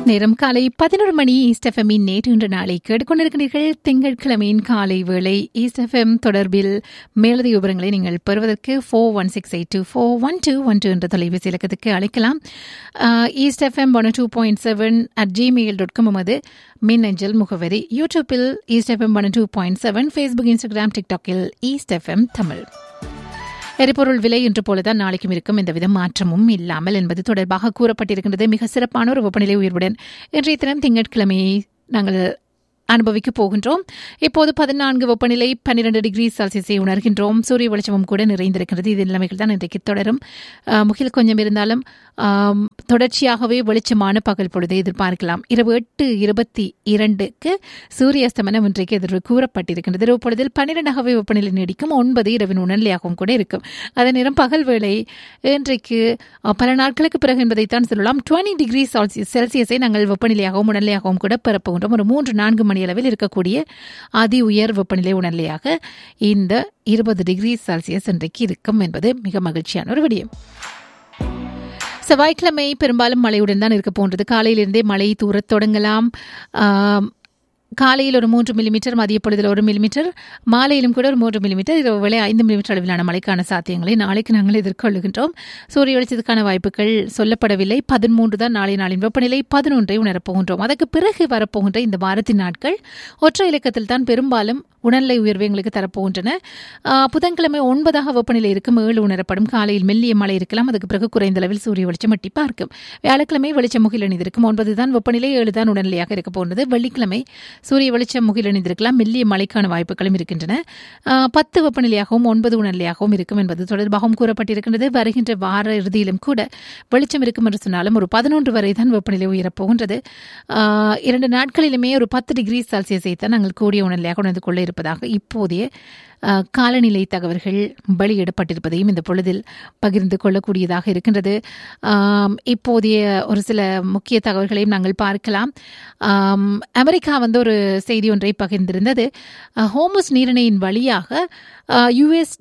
நேரம் காலை பதினொரு மணி ஈஸ்ட் எஃப்எம்மின் நேற்று இன்று நாளை கேட்டுக்கொண்டிருக்கிறீர்கள் திங்கட்கிழமையின் காலை வேளை ஈஸ்ட் எஃப்எம் தொடர்பில் மேலதிக விவரங்களை நீங்கள் பெறுவதற்கு four one six eight two four one two one two என்ற தொலைபேசி இலக்கத்துக்கு அழைக்கலாம் east FM one two point seven at Gmail dot com எமது மின்னஞ்சல் முகவரி யூடியூப்பில் east FM one two point seven Facebook Instagram டிக்டாக்கில் ஈஸ்ட் எஃப்எம் தமிழ் எரிபொருள் விலை இன்று போலதான் நாளைக்கும் இருக்கும் எந்தவித மாற்றமும் இல்லாமல் என்பது தொடர்பாக கூறப்பட்டிருக்கின்றது மிக சிறப்பான ஒரு வெப்பநிலை உயர்வுடன் இன்றைய தினம் திங்கட்கிழமையை நாங்கள் அனுபவிக்க போகின்றோம் இப்போது பதினான்கு வெப்பநிலை பன்னிரண்டு டிகிரி செல்சியஸை உணர்கின்றோம் சூரிய வெளிச்சமும் கூட நிறைந்திருக்கிறது இது நிலைமைகள் தான் இன்றைக்கு தொடரும் முகில் கொஞ்சம் இருந்தாலும் தொடர்ச்சியாகவே வெளிச்சமான பகல் பொழுதை எதிர்பார்க்கலாம் இரவு எட்டு இருபத்தி இரண்டுக்கு சூரிய அஸ்தமனம் இன்றைக்கு எதிர்வு கூறப்பட்டிருக்கின்றது இரவு பொழுதில் பன்னிரெண்டாகவே வெப்பநிலை நீடிக்கும் ஒன்பது இரவின் உணர்நிலையாகவும் கூட இருக்கும் அதே நேரம் பகல் வேளை இன்றைக்கு பல நாட்களுக்கு பிறகு என்பதைத்தான் சொல்லலாம் டுவெண்ட்டி டிகிரி செல்சியஸை நாங்கள் வெப்பநிலையாகவும் உணர்நிலையாகவும் கூட பெறப்போகின்றோம் ஒரு மூன்று நான்கு மணியளவில் இருக்கக்கூடிய அதி உயர் வெப்பநிலை உணர்நிலையாக இந்த இருபது டிகிரி செல்சியஸ் இன்றைக்கு இருக்கும் என்பது மிக மகிழ்ச்சியான ஒரு விடயம் செவ்வாய்க்கிழமை பெரும்பாலும் மழையுடன் தான் இருக்க போன்றது காலையிலிருந்தே மழை தூரத் தொடங்கலாம் காலையில் ஒரு மூன்று மில்லிமீட்டர் மதிய பொழுதில் ஒரு மில்லிமீட்டர் மாலையிலும் கூட ஒரு மூன்று மில்லிமீட்டர் இரவு வேலை ஐந்து மில்லிமீட்டர் அளவிலான மழைக்கான சாத்தியங்களை நாளைக்கு நாங்கள் எதிர்கொள்ளுகின்றோம் சூரிய வெளிச்சத்துக்கான வாய்ப்புகள் சொல்லப்படவில்லை பதிமூன்று தான் நாளை நாளின் வெப்பநிலை பதினொன்றை உணரப்போகின்றோம் அதற்கு பிறகு வரப்போகின்ற இந்த வாரத்தின் நாட்கள் ஒற்றை இலக்கத்தில் தான் பெரும்பாலும் உணர்நிலை உயர்வு எங்களுக்கு தரப்போகின்றன புதன்கிழமை ஒன்பதாக வெப்பநிலை இருக்கும் ஏழு உணரப்படும் காலையில் மெல்லிய மழை இருக்கலாம் அதுக்கு பிறகு குறைந்த அளவில் சூரிய வெளிச்சம் எட்டி பார்க்கும் வியாழக்கிழமை வெளிச்சம் முகில் அணிந்திருக்கும் ஒன்பது தான் வெப்பநிலை ஏழு தான் உடல்நிலையாக இருக்க போகிறது வெள்ளிக்கிழமை சூரிய வெளிச்சம் முகில் அணிந்திருக்கலாம் மெல்லிய மழைக்கான வாய்ப்புகளும் இருக்கின்றன பத்து வெப்பநிலையாகவும் ஒன்பது உணர்நிலையாகவும் இருக்கும் என்பது தொடர்பாகவும் கூறப்பட்டிருக்கின்றது வருகின்ற வார இறுதியிலும் கூட வெளிச்சம் இருக்கும் என்று சொன்னாலும் ஒரு பதினொன்று வரை தான் வெப்பநிலை உயரப்போகின்றது இரண்டு நாட்களிலுமே ஒரு பத்து டிகிரி செல்சியஸை தான் நாங்கள் கூடிய உணர்நிலையாக உணர்ந்து கொள்ள இருப்பதாக இப்போதைய காலநிலை தகவல்கள் வெளியிடப்பட்டிருப்பதையும் இந்த பொழுதில் பகிர்ந்து கொள்ளக்கூடியதாக இருக்கின்றது இப்போதைய ஒரு சில முக்கிய தகவல்களையும் நாங்கள் பார்க்கலாம் அமெரிக்கா வந்து ஒரு செய்தி ஒன்றை பகிர்ந்திருந்தது ஹோமஸ் நீரிணையின் வழியாக யுஎஸ்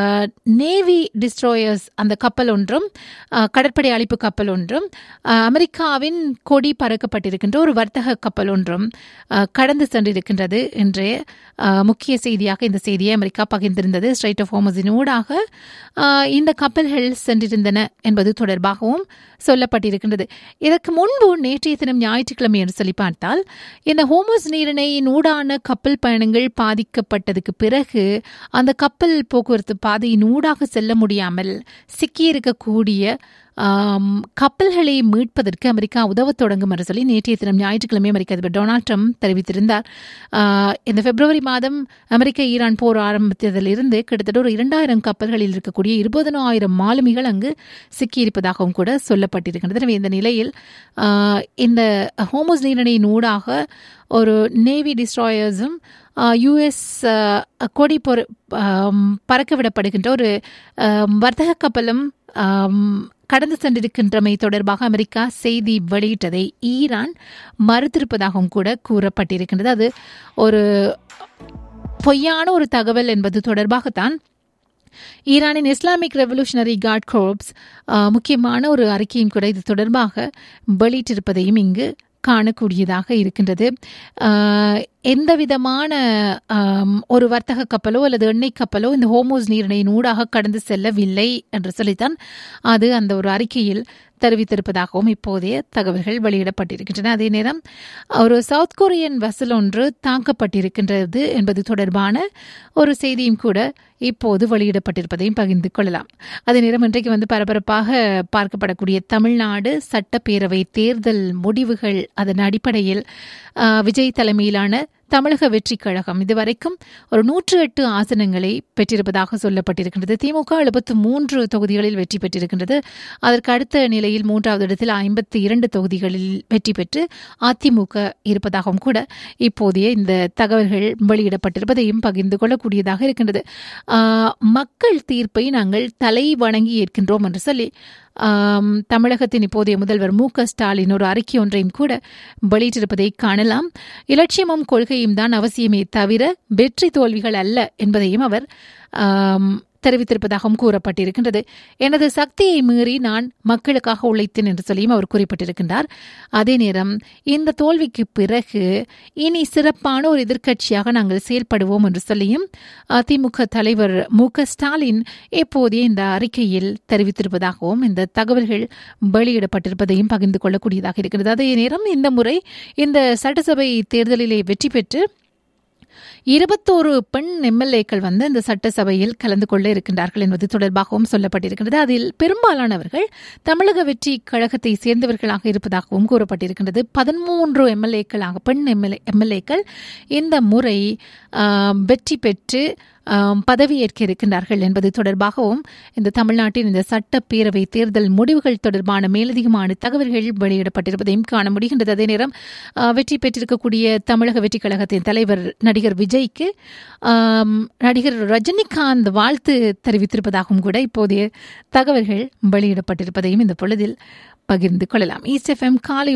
நேவி டிஸ்ட்ராயர்ஸ் அந்த கப்பல் ஒன்றும் கடற்படை அழிப்பு கப்பல் ஒன்றும் அமெரிக்காவின் கொடி பறக்கப்பட்டிருக்கின்ற ஒரு வர்த்தக கப்பல் ஒன்றும் கடந்து சென்றிருக்கின்றது இன்றைய முக்கிய செய்தியாக இந்த செய்தியை அமெரிக்கா பகிர்ந்திருந்தது ஸ்ட்ரைட் ஆஃப் ஹோமஸின் ஊடாக இந்த கப்பல்கள் சென்றிருந்தன என்பது தொடர்பாகவும் சொல்லப்பட்டிருக்கின்றது இதற்கு முன்பு நேற்றைய தினம் ஞாயிற்றுக்கிழமை என்று சொல்லி பார்த்தால் இந்த ஹோமோஸ் நீரிணையின் ஊடான கப்பல் பயணங்கள் பாதிக்கப்பட்டதுக்கு பிறகு அந்த கப்பல் போக்குவரத்து பாதையின் ஊடாக செல்ல முடியாமல் சிக்கியிருக்கக்கூடிய கப்பல்களை மீட்பதற்கு அமெரிக்கா உதவத் தொடங்கும் என்று சொல்லி நேற்றைய தினம் ஞாயிற்றுக்கிழமை அமெரிக்க அதிபர் டொனால்ட் ட்ரம்ப் தெரிவித்திருந்தார் இந்த பிப்ரவரி மாதம் அமெரிக்க ஈரான் போர் ஆரம்பித்ததிலிருந்து கிட்டத்தட்ட ஒரு இரண்டாயிரம் கப்பல்களில் இருக்கக்கூடிய இருபதனாயிரம் மாலுமிகள் அங்கு சிக்கியிருப்பதாகவும் கூட சொல்லப்பட்டிருக்கின்றது எனவே இந்த நிலையில் இந்த ஹோமோஸ் நீரணியின் ஊடாக ஒரு நேவி டிஸ்ட்ராயர்ஸும் யுஎஸ் கொடி பொறு பறக்க விடப்படுகின்ற ஒரு வர்த்தக கப்பலும் கடந்து சென்றிருக்கின்றமை தொடர்பாக அமெரிக்கா செய்தி வெளியிட்டதை ஈரான் மறுத்திருப்பதாகவும் கூட கூறப்பட்டிருக்கின்றது அது ஒரு பொய்யான ஒரு தகவல் என்பது தொடர்பாகத்தான் ஈரானின் இஸ்லாமிக் ரெவல்யூஷனரி கார்ட் கோர்ப்ஸ் முக்கியமான ஒரு அறிக்கையும் கூட இது தொடர்பாக வெளியிட்டிருப்பதையும் இங்கு காணக்கூடியதாக இருக்கின்றது எந்த விதமான ஒரு வர்த்தக கப்பலோ அல்லது எண்ணெய் கப்பலோ இந்த ஹோமோஸ் நீரிணையின் ஊடாக கடந்து செல்லவில்லை என்று சொல்லித்தான் அது அந்த ஒரு அறிக்கையில் தெரிவித்திருப்பதாகவும் இப்போதைய தகவல்கள் வெளியிடப்பட்டிருக்கின்றன அதே நேரம் ஒரு சவுத் கொரியன் வசல் ஒன்று தாக்கப்பட்டிருக்கின்றது என்பது தொடர்பான ஒரு செய்தியும் கூட இப்போது வெளியிடப்பட்டிருப்பதையும் பகிர்ந்து கொள்ளலாம் அதே நேரம் இன்றைக்கு வந்து பரபரப்பாக பார்க்கப்படக்கூடிய தமிழ்நாடு சட்டப்பேரவை தேர்தல் முடிவுகள் அதன் அடிப்படையில் விஜய் தலைமையிலான தமிழக வெற்றி கழகம் இதுவரைக்கும் ஒரு நூற்று எட்டு ஆசனங்களை பெற்றிருப்பதாக சொல்லப்பட்டிருக்கின்றது திமுக எழுபத்து மூன்று தொகுதிகளில் வெற்றி பெற்றிருக்கின்றது அதற்கு அடுத்த நிலையில் மூன்றாவது இடத்தில் ஐம்பத்தி இரண்டு தொகுதிகளில் வெற்றி பெற்று அதிமுக இருப்பதாகவும் கூட இப்போதைய இந்த தகவல்கள் வெளியிடப்பட்டிருப்பதையும் பகிர்ந்து கொள்ளக்கூடியதாக இருக்கின்றது மக்கள் தீர்ப்பை நாங்கள் தலை வணங்கி ஏற்கின்றோம் என்று சொல்லி தமிழகத்தின் இப்போதைய முதல்வர் மு க ஸ்டாலின் ஒரு அறிக்கை ஒன்றையும் கூட வெளியிட்டிருப்பதை காணலாம் இலட்சியமும் கொள்கையும் தான் அவசியமே தவிர வெற்றி தோல்விகள் அல்ல என்பதையும் அவர் தெரிவித்திருப்பதாகவும் கூறப்பட்டிருக்கின்றது எனது சக்தியை மீறி நான் மக்களுக்காக உழைத்தேன் என்று சொல்லியும் அவர் குறிப்பிட்டிருக்கின்றார் அதே நேரம் இந்த தோல்விக்கு பிறகு இனி சிறப்பான ஒரு எதிர்க்கட்சியாக நாங்கள் செயல்படுவோம் என்று சொல்லியும் அதிமுக தலைவர் மு க ஸ்டாலின் இப்போதைய இந்த அறிக்கையில் தெரிவித்திருப்பதாகவும் இந்த தகவல்கள் வெளியிடப்பட்டிருப்பதையும் பகிர்ந்து கொள்ளக்கூடியதாக இருக்கிறது அதே நேரம் இந்த முறை இந்த சட்டசபை தேர்தலிலே வெற்றி பெற்று இருபத்தோரு பெண் எம்எல்ஏக்கள் வந்து இந்த சட்டசபையில் கலந்து கொள்ள இருக்கின்றார்கள் என்பது தொடர்பாகவும் சொல்லப்பட்டிருக்கின்றது அதில் பெரும்பாலானவர்கள் தமிழக வெற்றி கழகத்தை சேர்ந்தவர்களாக இருப்பதாகவும் கூறப்பட்டிருக்கின்றது பதிமூன்று எம்எல்ஏக்களாக பெண் எம்எல்ஏ எம்எல்ஏக்கள் இந்த முறை வெற்றி பெற்று பதவியேற்க இருக்கின்றார்கள் என்பது தொடர்பாகவும் இந்த தமிழ்நாட்டின் இந்த சட்டப்பேரவை தேர்தல் முடிவுகள் தொடர்பான மேலதிகமான தகவல்கள் வெளியிடப்பட்டிருப்பதையும் காண முடிகின்றது அதே நேரம் வெற்றி பெற்றிருக்கக்கூடிய தமிழக வெற்றி கழகத்தின் தலைவர் நடிகர் விஜய்க்கு நடிகர் ரஜினிகாந்த் வாழ்த்து தெரிவித்திருப்பதாகவும் கூட இப்போதைய தகவல்கள் வெளியிடப்பட்டிருப்பதையும் இந்த பொழுதில் பகிர்ந்து கொள்ளலாம் ஈஸ்ட் எஃப்எம் காலை